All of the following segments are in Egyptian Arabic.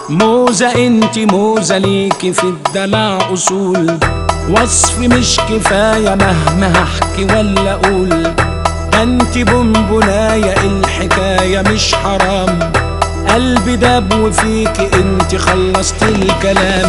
موزة انت موزة ليكي في الدلع اصول وصف مش كفاية مهما هحكي ولا اقول ده انت بونبوناية الحكاية مش حرام قلبي داب وفيكي انت خلصت الكلام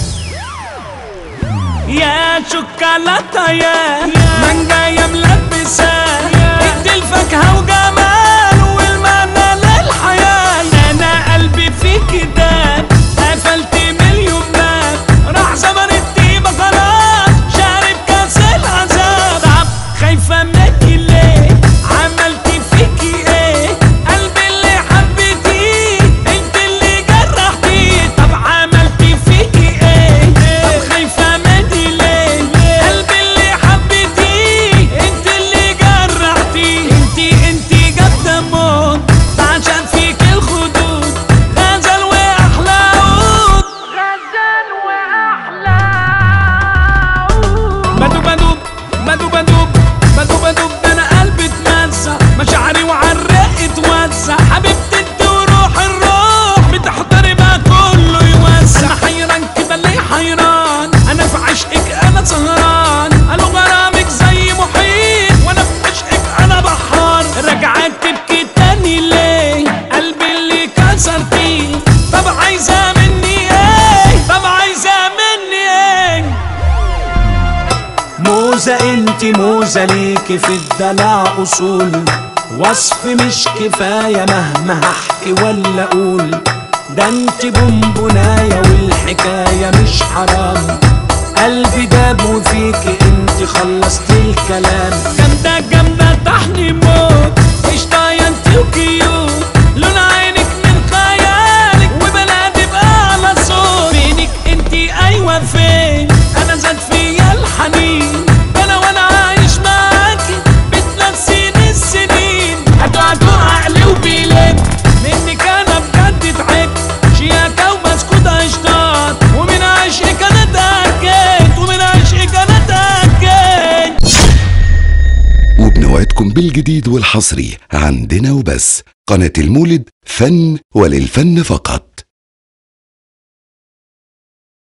يا شوكولاتة يا مانجا يا ملبسة انت الفاكهة وجمال والمعنى للحياة انا قلبي فيكي داب قفلت مليون باب راح زمن الطيبة خلاص شارب كاس العذاب طب خايفة مني ليه عملت فيكي ايه قلبي اللي حبيتيه انت اللي جرحتيه طب عملت فيكي ايه طب خايفة مني ليه قلبي اللي حبيتيه انت اللي جرحتيه انت انت جامدة موت عشان فيك الخدود غزل واحلى عود غزال وأحلى بدوب بدوب بدوب بدوب بدوب بدوب ده انا قلبي اتمزع مشاعري وعالرق اتوزع حبيبتي انت وروح الروح بتحضري بقى كله يوزع انا حيران كده ليه حيران انا في عشقك انا سهران قالوا غرامك زي محيط وانا في عشقك انا بحار رجعت تبكي تاني ليه قلبي اللي كسرتيه طب عايزه مني ايه طب عايزه مني ايه موزة انت موزة ليكي في الدلع اصول وصف مش كفاية مهما هحكي ولا اقول ده انت بونبوناية والحكاية مش حرام قلبي داب وفيكي انت خلصت الكلام جامدة جامدة طحني موت قشطاية انت وكيوت لون عينك من خيالك وبنادي بأعلى صوت فينك انت ايوه فين انا زاد فيا الحنين انا وانا عايش معاكي بتنسيني السنين هتوعدوا عقلي وبيلم منك انا بجد تعبت شياكة وبسكوت اشطاط ومن عشقك انا اتأكد ومن عشقك انا اتأكد وبنوعدكم بالجديد والحصري عندنا وبس قناة المولد فن وللفن فقط